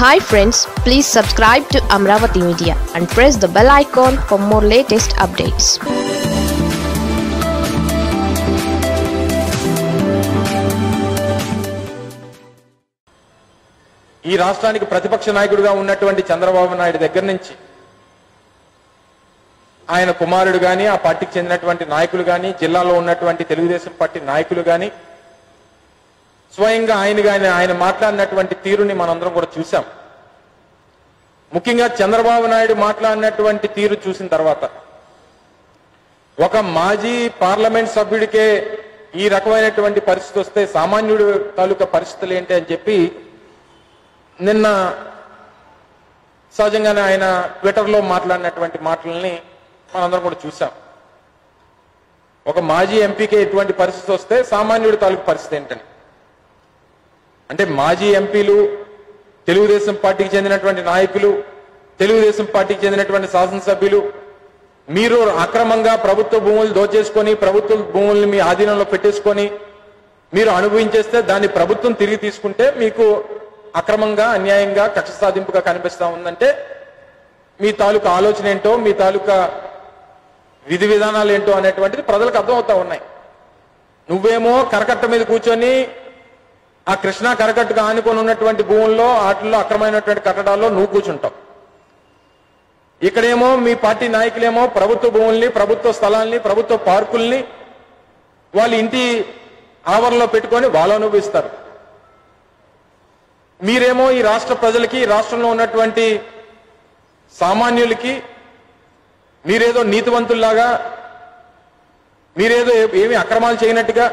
hi friends please subscribe to Amaravati media and press the bell icon for more latest updates ఈ రాష్ట్రానికి ప్రతిపక్ష నాయకుడిగా ఉన్నటువంటి చంద్రబాబు నాయుడు దగ్గర నుంచి ఆయన కుమారుడు గాని ఆ పార్టీకి చెందినటువంటి నాయకులు గాని జిల్లాలో ఉన్నటువంటి తెలుగుదేశం పార్టీ నాయకులు గాని స్వయంగా ఆయన గాని ఆయన మాట్లాడినటువంటి తీరుని మనందరం కూడా చూశాం ముఖ్యంగా చంద్రబాబు నాయుడు మాట్లాడినటువంటి తీరు చూసిన తర్వాత ఒక మాజీ పార్లమెంట్ సభ్యుడికే ఈ రకమైనటువంటి పరిస్థితి వస్తే సామాన్యుడు తాలూకా పరిస్థితులు ఏంటి అని చెప్పి నిన్న సహజంగానే ఆయన ట్విట్టర్లో మాట్లాడినటువంటి మాటల్ని మనందరం కూడా చూసాం ఒక మాజీ ఎంపీకి ఎటువంటి పరిస్థితి వస్తే సామాన్యుడి తాలూకు పరిస్థితి ఏంటని అంటే మాజీ ఎంపీలు తెలుగుదేశం పార్టీకి చెందినటువంటి నాయకులు తెలుగుదేశం పార్టీకి చెందినటువంటి శాసనసభ్యులు మీరు అక్రమంగా ప్రభుత్వ భూములు దోచేసుకొని ప్రభుత్వ భూముల్ని మీ ఆధీనంలో పెట్టేసుకొని మీరు అనుభవించేస్తే దాన్ని ప్రభుత్వం తిరిగి తీసుకుంటే మీకు అక్రమంగా అన్యాయంగా కక్ష సాధింపుగా కనిపిస్తా ఉందంటే మీ తాలూకా ఆలోచన ఏంటో మీ తాలూకా విధి విధానాలు ఏంటో అనేటువంటిది ప్రజలకు అర్థమవుతా ఉన్నాయి నువ్వేమో కరకట్ట మీద కూర్చొని ఆ కృష్ణా కరకట్టుగా ఆనుకొని ఉన్నటువంటి భూముల్లో వాటిల్లో అక్రమైనటువంటి కట్టడాల్లో నువ్వు కూర్చుంటావు ఇక్కడేమో మీ పార్టీ నాయకులేమో ప్రభుత్వ భూముల్ని ప్రభుత్వ స్థలాల్ని ప్రభుత్వ పార్కుల్ని వాళ్ళ ఇంటి ఆవరణలో పెట్టుకొని వాళ్ళు అనుభవిస్తారు మీరేమో ఈ రాష్ట్ర ప్రజలకి ఈ రాష్ట్రంలో ఉన్నటువంటి సామాన్యులకి మీరేదో నీతివంతుల్లాగా మీరేదో ఏ- ఏమీ అక్రమాలు చేయనట్టుగా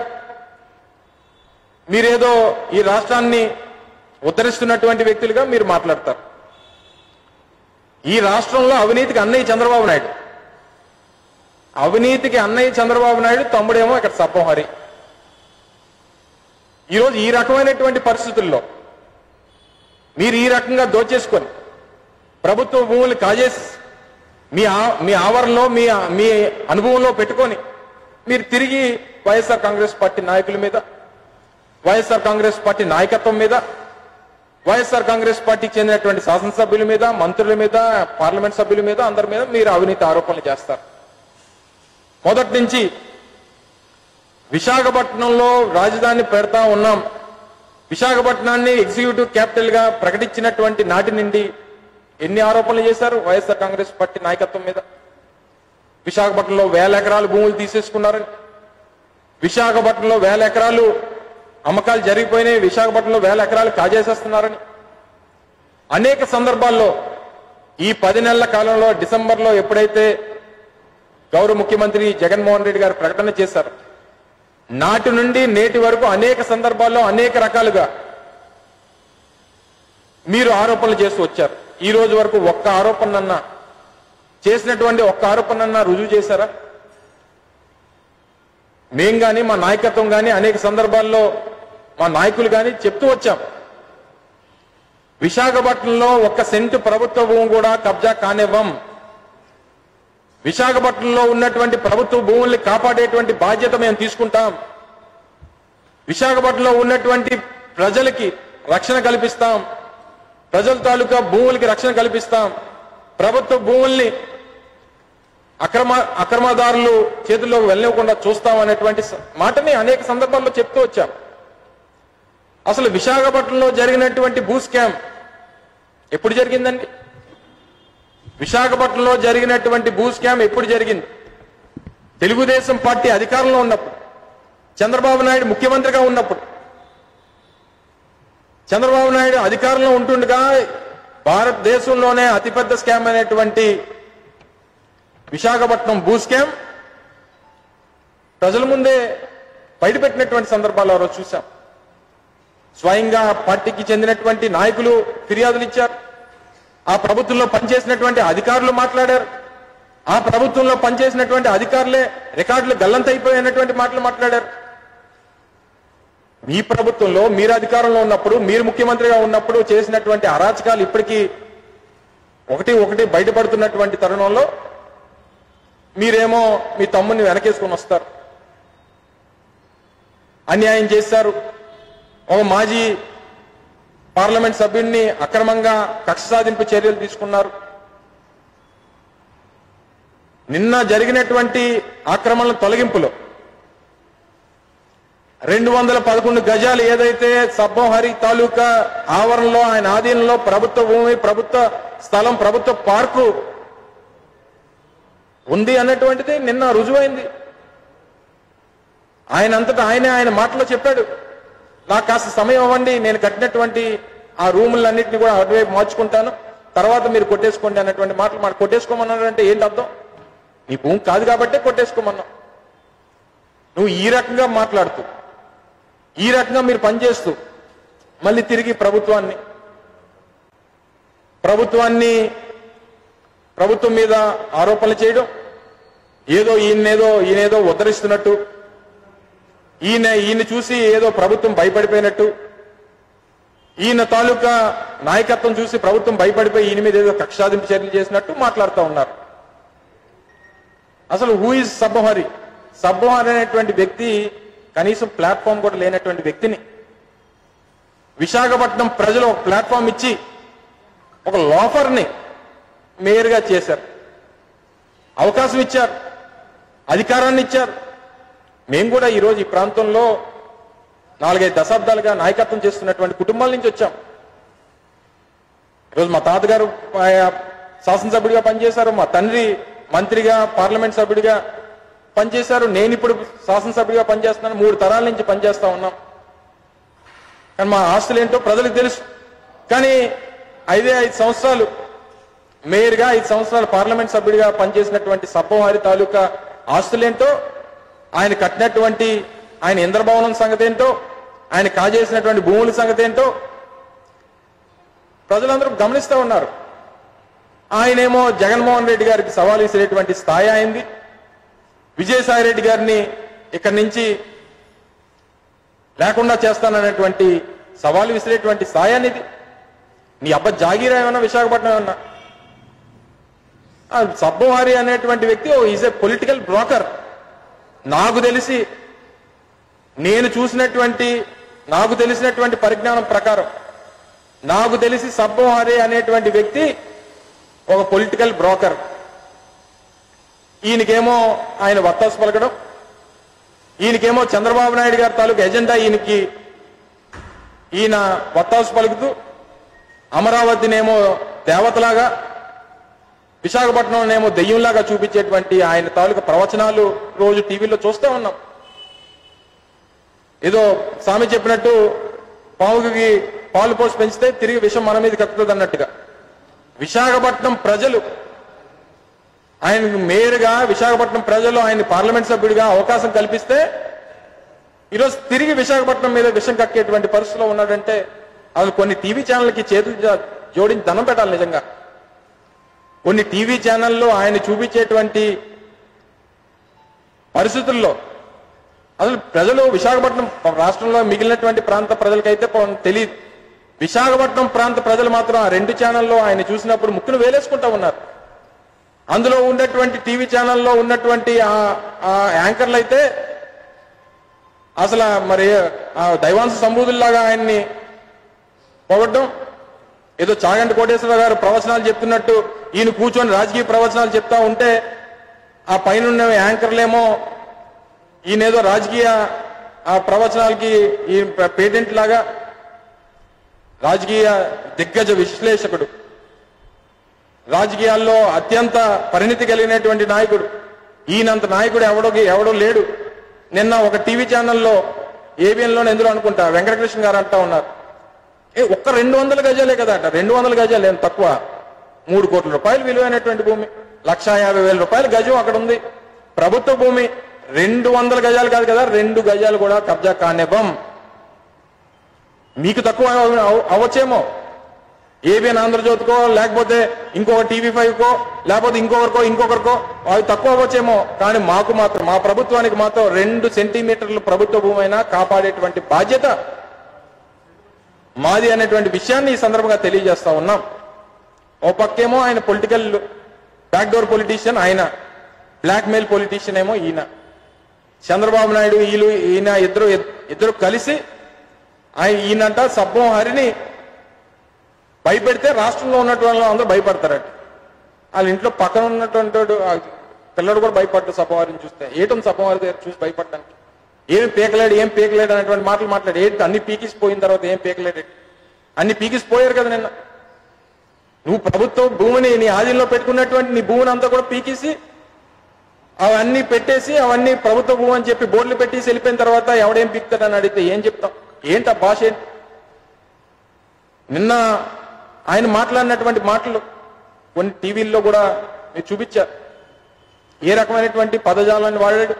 మీరేదో ఈ రాష్ట్రాన్ని ఉద్ధరిస్తున్నటువంటి వ్యక్తులుగా మీరు మాట్లాడతారు ఈ రాష్ట్రంలో అవినీతికి అన్నయ్య చంద్రబాబు నాయుడు అవినీతికి అన్నయ్య చంద్రబాబు నాయుడు తమ్ముడేమో ఇక్కడ సబ్బోహరి ఈరోజు ఈ రకమైనటువంటి పరిస్థితుల్లో మీరు ఈ రకంగా దోచేసుకొని ప్రభుత్వ భూములు కాజేసి మీ ఆ- మీ ఆవరణలో మీ మీ అనుభవంలో పెట్టుకొని మీరు తిరిగి వైఎస్ఆర్ కాంగ్రెస్ పార్టీ నాయకుల మీద వైఎస్ఆర్ కాంగ్రెస్ పార్టీ నాయకత్వం మీద వైఎస్ఆర్ కాంగ్రెస్ పార్టీకి చెందినటువంటి శాసనసభ్యుల మీద మంత్రుల మీద పార్లమెంట్ సభ్యుల మీద అందరి మీద మీరు అవినీతి ఆరోపణలు చేస్తారు మొదటి నుంచి విశాఖపట్నంలో రాజధాని పెడతా ఉన్నాం విశాఖపట్నాన్ని ఎగ్జిక్యూటివ్ క్యాపిటల్ గా ప్రకటించినటువంటి నాటి నుండి ఎన్ని ఆరోపణలు చేశారు వైఎస్ఆర్ కాంగ్రెస్ పార్టీ నాయకత్వం మీద విశాఖపట్నంలో వేల ఎకరాలు భూములు తీసేసుకున్నారని విశాఖపట్నంలో వేల ఎకరాలు అమ్మకాలు జరిగిపోయినాయి విశాఖపట్నంలో వేల ఎకరాలు కాజేసేస్తున్నారని అనేక సందర్భాల్లో ఈ పది నెలల కాలంలో డిసెంబర్లో ఎప్పుడైతే గౌరవ ముఖ్యమంత్రి జగన్మోహన్ రెడ్డి గారు ప్రకటన చేశారు నాటి నుండి నేటి వరకు అనేక సందర్భాల్లో అనేక రకాలుగా మీరు ఆరోపణలు చేస్తూ వచ్చారు ఈ రోజు వరకు ఒక్క ఆరోపణన్నా చేసినటువంటి ఒక్క ఆరోపణన్నా రుజువు చేశారా మేం గాని మా నాయకత్వం గాని అనేక సందర్భాల్లో మా నాయకులు గాని చెప్తూ వచ్చాం విశాఖపట్నంలో ఒక్క సెంటు ప్రభుత్వ భూమి కూడా కబ్జా కానివ్వం విశాఖపట్నంలో ఉన్నటువంటి ప్రభుత్వ భూముల్ని కాపాడేటువంటి బాధ్యత మేము తీసుకుంటాం విశాఖపట్నంలో ఉన్నటువంటి ప్రజలకి రక్షణ కల్పిస్తాం ప్రజల తాలూకా భూములకి రక్షణ కల్పిస్తాం ప్రభుత్వ భూముల్ని అక్రమ అక్రమదారులు చేతుల్లోకి వెళ్ళనివ్వకుండా చూస్తాం అనేటువంటి స- మాటని అనేక సందర్భాల్లో చెప్తూ వచ్చాం అసలు విశాఖపట్నంలో జరిగినటువంటి భూ స్కామ్ ఎప్పుడు జరిగిందండి విశాఖపట్నంలో జరిగినటువంటి భూ స్కామ్ ఎప్పుడు జరిగింది తెలుగుదేశం పార్టీ అధికారంలో ఉన్నప్పుడు చంద్రబాబు నాయుడు ముఖ్యమంత్రిగా ఉన్నప్పుడు చంద్రబాబు నాయుడు అధికారంలో ఉంటుండగా భారతదేశంలోనే అతిపెద్ద స్కామ్ అనేటువంటి విశాఖపట్నం భూ స్కామ్ ప్రజల ముందే బయటపెట్టినటువంటి సందర్భాలు ఆ రోజు చూశాం స్వయంగా పార్టీకి చెందినటువంటి నాయకులు ఫిర్యాదులు ఇచ్చారు ఆ ప్రభుత్వంలో పనిచేసినటువంటి అధికారులు మాట్లాడారు ఆ ప్రభుత్వంలో పనిచేసినటువంటి అధికారులే రికార్డులు గల్లంతైపోయినటువంటి మాటలు మాట్లాడారు మీ ప్రభుత్వంలో మీరు అధికారంలో ఉన్నప్పుడు మీరు ముఖ్యమంత్రిగా ఉన్నప్పుడు చేసినటువంటి అరాచకాలు ఇప్పటికీ ఒకటి ఒకటి బయటపడుతున్నటువంటి తరుణంలో మీరేమో మీ తమ్ముని వెనకేసుకొని వస్తారు అన్యాయం చేశారు ఒక మాజీ పార్లమెంట్ సభ్యుడిని అక్రమంగా కక్ష సాధింపు చర్యలు తీసుకున్నారు నిన్న జరిగినటువంటి ఆక్రమణల తొలగింపులో రెండు వందల పదకొండు గజాలు ఏదైతే సబ్బోహరి తాలూకా ఆవరణలో ఆయన ఆధీనంలో ప్రభుత్వ భూమి ప్రభుత్వ స్థలం ప్రభుత్వ పార్కు ఉంది అన్నటువంటిది నిన్న రుజువైంది ఆయన అంతటా ఆయనే ఆయన మాటలో చెప్పాడు నాకు కాస్త సమయం ఇవ్వండి నేను కట్టినటువంటి ఆ రూములన్నింటినీ కూడా అటువైపు మార్చుకుంటాను తర్వాత మీరు కొట్టేసుకోండి అన్నటువంటి మాటలు మాట కొట్టేసుకోమన్నాడంటే ఏంటి అర్థం నీ భూమి కాదు కాబట్టే కొట్టేసుకోమన్నావు నువ్వు ఈ రకంగా మాట్లాడుతూ ఈ రకంగా మీరు పనిచేస్తూ మళ్ళీ తిరిగి ప్రభుత్వాన్ని ప్రభుత్వాన్ని ప్రభుత్వం మీద ఆరోపణలు చేయడం ఏదో ఈయనేదో ఈయనేదో ఉద్ధరిస్తున్నట్టు ఈయన ఈయన చూసి ఏదో ప్రభుత్వం భయపడిపోయినట్టు ఈయన తాలూకా నాయకత్వం చూసి ప్రభుత్వం భయపడిపోయి ఈయన మీద ఏదో కక్షాదింపు చర్యలు చేసినట్టు మాట్లాడుతూ ఉన్నారు అసలు హూ ఇస్ సబ్బోహరి సబ్బోహరి అనేటువంటి వ్యక్తి కనీసం ప్లాట్ఫామ్ కూడా లేనటువంటి వ్యక్తిని విశాఖపట్నం ప్రజలు ఒక ప్లాట్ఫామ్ ఇచ్చి ఒక లోఫర్ని మేయర్గా చేశారు అవకాశం ఇచ్చారు అధికారాన్ని ఇచ్చారు మేము కూడా ఈరోజు ఈ ప్రాంతంలో నాలుగైదు దశాబ్దాలుగా నాయకత్వం చేస్తున్నటువంటి కుటుంబాల నుంచి వచ్చాం ఈరోజు మా తాతగారు ఆయన శాసనసభ్యుడిగా పనిచేశారు మా తండ్రి మంత్రిగా పార్లమెంట్ సభ్యుడిగా పనిచేశారు నేను ఇప్పుడు శాసనసభ్యుడిగా పనిచేస్తున్నాను మూడు తరాల నుంచి పనిచేస్తా ఉన్నాం కానీ మా ఆస్తులు ఏంటో ప్రజలకు తెలుసు కానీ ఐదే ఐదు సంవత్సరాలు మేయర్గా ఐదు సంవత్సరాలు పార్లమెంట్ సభ్యుడిగా పనిచేసినటువంటి సబ్బోహారి తాలూకా ఆస్తులేంటో ఆయన కట్టినటువంటి ఆయన ఇంద్రభవనం సంగతి ఏంటో ఆయన కాజేసినటువంటి భూముల సంగతి ఏంటో ప్రజలందరూ గమనిస్తూ ఉన్నారు ఆయనేమో జగన్మోహన్ రెడ్డి గారికి సవాల్ విసిరేటువంటి స్థాయి అయింది విజయసాయి రెడ్డి గారిని ఇక్కడి నుంచి లేకుండా చేస్తాననేటువంటి సవాలు విసిరేటువంటి స్థాయి అనేది నీ అబ్బ జాగీరా ఏమన్నా విశాఖపట్నం ఏమన్నా ఆ సబ్బోహారి అనేటువంటి వ్యక్తి ఈజ్ ఏ పొలిటికల్ బ్రోకర్ నాకు తెలిసి నేను చూసినటువంటి నాకు తెలిసినటువంటి పరిజ్ఞానం ప్రకారం నాకు తెలిసి సబ్బోహారి అనేటువంటి వ్యక్తి ఒక పొలిటికల్ బ్రోకర్ ఈయనకేమో ఆయన వత్తాసు పలకడం ఈయనకేమో చంద్రబాబు నాయుడు గారి తాలూకు ఎజెండా ఈయనకి ఈయన వత్తాసు పలుకుతూ అమరావతినేమో దేవతలాగా విశాఖపట్నం ఏమో దెయ్యంలాగా చూపించేటువంటి ఆయన తాలూకు ప్రవచనాలు రోజు టీవీలో చూస్తూ ఉన్నాం ఏదో స్వామి చెప్పినట్టు పావుకి పాలు పోసి పెంచితే తిరిగి విషం మన మీద కక్కుతుంది అన్నట్టుగా విశాఖపట్నం ప్రజలు ఆయనకు మేయర్గా విశాఖపట్నం ప్రజలు ఆయన పార్లమెంట్ సభ్యుడిగా అవకాశం కల్పిస్తే ఈరోజు తిరిగి విశాఖపట్నం మీద విషం కక్కేటువంటి పరిస్థితిలో ఉన్నాడంటే అసలు కొన్ని టీవీ ఛానల్కి చేతులు జా- జోడించి దండం పెట్టాలి నిజంగా కొన్ని టీవీ ఛానల్లో ఆయన చూపించేటువంటి పరిస్థితుల్లో అసలు ప్రజలు విశాఖపట్నం రాష్ట్రంలో మిగిలినటువంటి ప్రాంత ప్రజలకైతే ప- తెలియదు విశాఖపట్నం ప్రాంత ప్రజలు మాత్రం ఆ రెండు ఛానల్లో ఆయన చూసినప్పుడు ముక్కును వేలేసుకుంటా ఉన్నారు అందులో ఉన్నటువంటి టీవీ ఛానల్లో ఉన్నటువంటి ఆ- ఆ యాంకర్లు అయితే అసలు ఆ మరి ఆ దైవాంశ సంబూధుల్లాగా ఆయన్ని పొగడ్డం ఏదో చాగంటి కోటేశ్వరరావు గారు ప్రవచనాలు చెప్తున్నట్టు ఈయన కూర్చొని రాజకీయ ప్రవచనాలు చెప్తా ఉంటే ఆ పైన ఉన్న యాంకర్లేమో ఈయన ఏదో రాజకీయ ఆ ప్రవచనాలకి ఈ పేటెంట్ లాగా రాజకీయ దిగ్గజ విశ్లేషకుడు రాజకీయాల్లో అత్యంత పరిణితి కలిగినటువంటి నాయకుడు ఈయనంత నాయకుడు ఎవడో ఎవడో లేడు నిన్న ఒక టీవీ ఛానల్లో ఏబిఎన్లో ఎందులో అనుకుంటా వెంకటకృష్ణ గారు అంటా ఉన్నారు ఏ ఒక్క రెండు వందల గజాలే కదా అట రెండు వందల గజాలు ఏం తక్కువ మూడు కోట్ల రూపాయలు విలువైనటువంటి భూమి లక్షా యాభై వేల రూపాయల గజం అక్కడ ఉంది ప్రభుత్వ భూమి రెండు వందల గజాలు కాదు కదా రెండు గజాలు కూడా కబ్జా కానివ్వం మీకు తక్కువ అవ- అవ- అవ్వచ్చేమో ఏబిఎన్ ఆంధ్రజ్యోతికో లేకపోతే ఇంకొక టీవీ ఫైవ్ కో లేకపోతే ఇంకొకరికో ఇంకొకరికో అవి తక్కువ అవ్వచ్చేమో కానీ మాకు మాత్రం మా ప్రభుత్వానికి మాత్రం రెండు సెంటీమీటర్లు ప్రభుత్వ భూమి అయినా కాపాడేటువంటి బాధ్యత మాది అనేటువంటి విషయాన్ని ఈ సందర్భంగా తెలియజేస్తా ఉన్నాం ఓ పక్కేమో ఆయన పొలిటికల్ బ్యాక్డోర్ పొలిటీషియన్ ఆయన బ్లాక్ మెయిల్ పొలిటీషియన్ ఏమో ఈయన చంద్రబాబు నాయుడు వీళ్ళు ఈయన ఇద్దరు ఇద్దరు కలిసి ఆయన ఈయనంట సబ్బం హరిని భయపెడితే రాష్ట్రంలో ఉన్నటువంటి వాళ్ళు అందరూ భయపడతారట వాళ్ళ ఇంట్లో పక్కన ఉన్నటువంటి వాడు, ఆ పిల్లడు కూడా భయపడ్డు సభవారిని చూస్తే ఏటం సభవారి దగ్గర చూసి భయపడడానికి ఏం పీకలేడు ఏం పీకలేడు అనేటువంటి మాటలు మాట్లాడు ఏంటి అన్ని పీకిసిపోయిన తర్వాత ఏం పీకలేడు అన్ని పీకిసిపోయారు కదా నిన్న నువ్వు ప్రభుత్వం భూమిని నీ ఆధీనంలో పెట్టుకున్నటువంటి నీ భూమిని అంతా కూడా పీకేసి అవన్నీ పెట్టేసి అవన్నీ ప్రభుత్వ భూమి అని చెప్పి బోర్డులు పెట్టేసి వెళ్ళిపోయిన తర్వాత ఎవడేం పీకుతాడని అడిగితే ఏం చెప్తాం ఏంటి ఆ భాష ఏంటి నిన్న ఆయన మాట్లాడినటువంటి మాటలు కొన్ని టీవీల్లో కూడా మీరు చూపించారు ఏ రకమైనటువంటి పదజాలాన్ని వాడాడు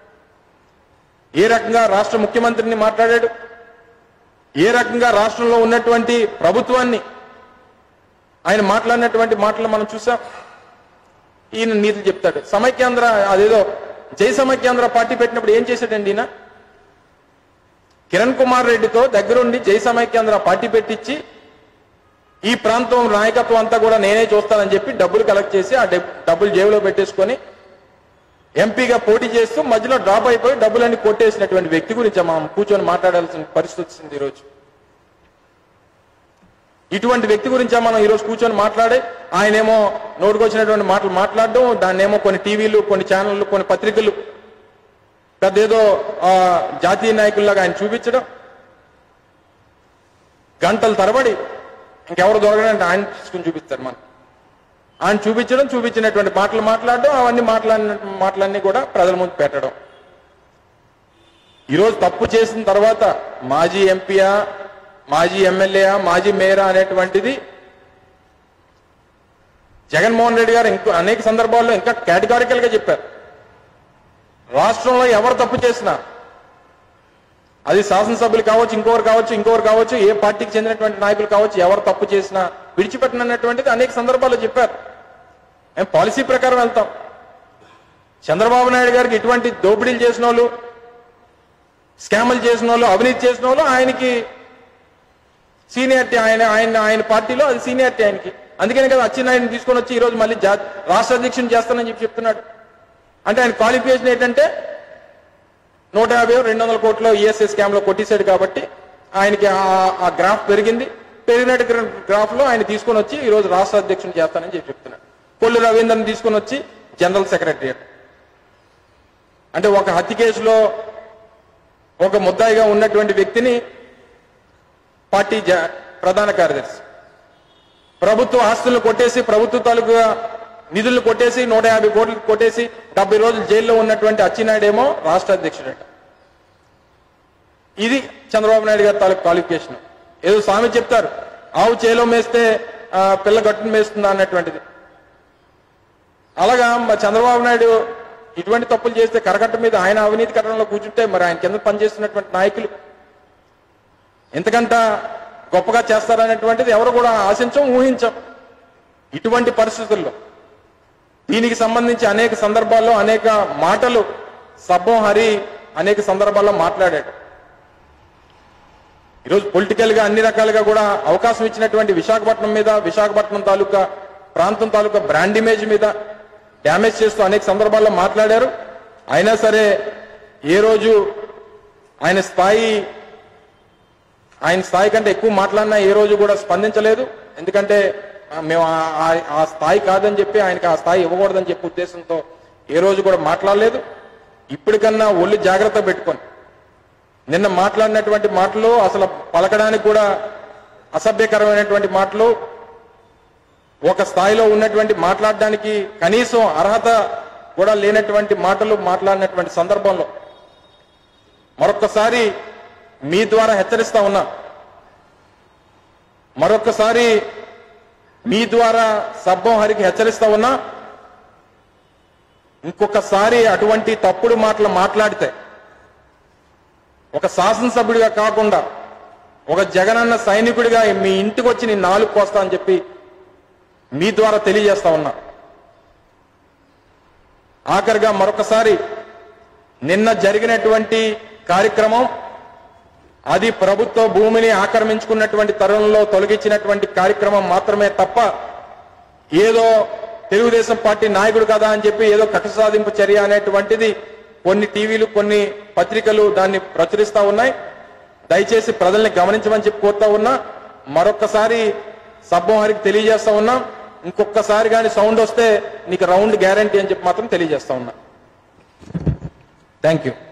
ఏ రకంగా రాష్ట్ర ముఖ్యమంత్రిని మాట్లాడాడు ఏ రకంగా రాష్ట్రంలో ఉన్నటువంటి ప్రభుత్వాన్ని ఆయన మాట్లాడినటువంటి మాటలు మనం చూసాం ఈయన నీతులు చెప్తాడు సమైక్యాంధ్ర అదేదో జై సమైక్యాంధ్ర పార్టీ పెట్టినప్పుడు ఏం చేశాడండి ఈయన కిరణ్ కుమార్ రెడ్డితో దగ్గరుండి జై సమైక్యాంధ్ర పార్టీ పెట్టించి ఈ ప్రాంతం నాయకత్వం అంతా కూడా నేనే చూస్తానని చెప్పి డబ్బులు కలెక్ట్ చేసి ఆ డబ్- డబ్బులు జేబులో పెట్టేసుకొని ఎంపీగా పోటీ చేస్తూ మధ్యలో డ్రాప్ అయిపోయి డబ్బులన్నీ కొట్టేసినటువంటి వ్యక్తి గురించి మనం కూర్చొని మాట్లాడాల్సిన పరిస్థితి వచ్చింది ఈరోజు ఇటువంటి వ్యక్తి గురించే మనం ఈరోజు కూర్చొని మాట్లాడి ఆయనేమో నోటుకొచ్చినటువంటి మాటలు మాట్లాడడం దాన్నేమో కొన్ని టీవీలు కొన్ని ఛానళ్ళు కొన్ని పత్రికలు పెద్ద ఏదో ఆ, జాతీయ నాయకుల్లాగా ఆయన చూపించడం గంటల తరబడి ఇంకెవరు దొరకడంటే ఆయన తీసుకుని చూపిస్తారు మనం ఆయన చూపించడం చూపించినటువంటి మాటలు మాట్లాడడం అవన్నీ మాట్లాడిన మాటలన్నీ కూడా ప్రజల ముందు పెట్టడం ఈరోజు తప్పు చేసిన తర్వాత మాజీ ఎంపీయా మాజీ ఎమ్మెల్యేయా మాజీ మేయరా అనేటువంటిది జగన్మోహన్ రెడ్డి గారు ఇంకో అనేక సందర్భాల్లో ఇంకా కేటగారికల్ గా చెప్పారు రాష్ట్రంలో ఎవరు తప్పు చేసినా అది శాసనసభ్యులు కావచ్చు ఇంకొకరు కావచ్చు ఇంకొకరు కావచ్చు ఏ పార్టీకి చెందినటువంటి నాయకులు కావచ్చు ఎవరు తప్పు చేసినా విడిచిపెట్టనన్నటువంటిది అనేక సందర్భాల్లో చెప్పారు మేము పాలసీ ప్రకారం వెళ్తాం చంద్రబాబు నాయుడు గారికి ఇటువంటి దోపిడీలు చేసిన వాళ్ళు స్కాములు చేసిన వాళ్ళు అవినీతి చేసిన వాళ్ళు ఆయనకి సీనియారిటీ ఆయన ఆయన ఆయన పార్టీలో అది సీనియారిటీ ఆయనకి అందుకని కదా అచ్చెన్నాయుడిని తీసుకొని వచ్చి ఈ రోజు మళ్ళీ జా- రాష్ట్ర అధ్యక్షుని చేస్తానని చెప్పి చెప్తున్నాడు అంటే ఆయన క్వాలిఫికేషన్ ఏంటంటే నూట యాభై రెండు వందల కోట్ల ఈఎస్ఐ స్కామ్ లో కొట్టేశాడు కాబట్టి ఆయనకి ఆ- ఆ గ్రాఫ్ పెరిగింది పెరిగినట్టు గ్రాఫ్ లో ఆయన తీసుకొని వచ్చి ఈ రోజు రాష్ట్ర అధ్యక్షుని చేస్తానని చెప్పి చెప్తున్నాడు కొల్లు రవీంద్రని తీసుకొని వచ్చి జనరల్ సెక్రటరీ అంటే ఒక హత్య కేసులో ఒక ముద్దాయిగా ఉన్నటువంటి వ్యక్తిని పార్టీ జా- ప్రధాన కార్యదర్శి ప్రభుత్వ ఆస్తులను కొట్టేసి ప్రభుత్వ తాలూకా నిధులను కొట్టేసి నూట యాభై కోట్లు కొట్టేసి డెబ్బై రోజులు జైల్లో ఉన్నటువంటి అచ్చెన్నాయుడు ఏమో రాష్ట్ర అధ్యక్షుడట ఇది చంద్రబాబు నాయుడు గారి తాలూకు క్వాలిఫికేషన్ ఏదో స్వామి చెప్తారు ఆవు చేలో మేస్తే ఆ, పిల్ల గట్టును మేస్తుందా అన్నటువంటిది అలాగా మా చంద్రబాబు నాయుడు ఇటువంటి తప్పులు చేస్తే కరకట్ట మీద ఆయన అవినీతి కట్టడంలో కూర్చుంటే మరి ఆయన కింద పనిచేస్తున్నటువంటి నాయకులు ఎంతకంట గొప్పగా చేస్తారనేటువంటిది ఎవరు కూడా ఆశించం ఊహించం ఇటువంటి పరిస్థితుల్లో దీనికి సంబంధించి అనేక సందర్భాల్లో అనేక మాటలు సబ్బం హరి అనేక సందర్భాల్లో మాట్లాడాడు ఈరోజు పొలిటికల్ గా అన్ని రకాలుగా కూడా అవకాశం ఇచ్చినటువంటి విశాఖపట్నం మీద విశాఖపట్నం తాలూకా ప్రాంతం తాలూకా బ్రాండ్ ఇమేజ్ మీద డ్యామేజ్ చేస్తూ అనేక సందర్భాల్లో మాట్లాడారు అయినా సరే ఏ రోజు ఆయన స్థాయి ఆయన స్థాయి కంటే ఎక్కువ మాట్లాడినా ఏ రోజు కూడా స్పందించలేదు ఎందుకంటే ఆ, మేము ఆ- ఆ- ఆ స్థాయి కాదని చెప్పి ఆయనకి ఆ స్థాయి ఇవ్వకూడదని చెప్పి ఉద్దేశంతో ఏ రోజు కూడా మాట్లాడలేదు ఇప్పటికన్నా ఒళ్ళు జాగ్రత్త పెట్టుకొని నిన్న మాట్లాడినటువంటి మాటలు అసలు పలకడానికి కూడా అసభ్యకరమైనటువంటి మాటలు ఒక స్థాయిలో ఉన్నటువంటి మాట్లాడడానికి కనీసం అర్హత కూడా లేనటువంటి మాటలు మాట్లాడినటువంటి సందర్భంలో మరొక్కసారి మీ ద్వారా హెచ్చరిస్తా ఉన్నా మరొక్కసారి మీ ద్వారా సబ్బం హరికి హెచ్చరిస్తా ఉన్నా ఇంకొకసారి అటువంటి తప్పుడు మాటలు మాట్లాడితే ఒక శాసనసభ్యుడిగా కాకుండా ఒక జగనన్న సైనికుడిగా మీ ఇంటికి వచ్చి నేను నాలుగు కోస్తా అని చెప్పి మీ ద్వారా తెలియజేస్తా ఉన్నా ఆఖరిగా మరొకసారి నిన్న జరిగినటువంటి కార్యక్రమం అది ప్రభుత్వ భూమిని ఆక్రమించుకున్నటువంటి తరుణంలో తొలగించినటువంటి కార్యక్రమం మాత్రమే తప్ప ఏదో తెలుగుదేశం పార్టీ నాయకుడు కదా అని చెప్పి ఏదో కక్ష సాధింపు చర్య అనేటువంటిది కొన్ని టీవీలు కొన్ని పత్రికలు దాన్ని ప్రచురిస్తా ఉన్నాయి దయచేసి ప్రజల్ని గమనించమని చెప్పి కోరుతా ఉన్నా మరొక్కసారి సబ్బోహరికి తెలియజేస్తా ఉన్నా ఇంకొకసారి కానీ సౌండ్ వస్తే నీకు రౌండ్ గ్యారంటీ అని చెప్పి మాత్రం తెలియజేస్తా ఉన్నా థ్యాంక్ యూ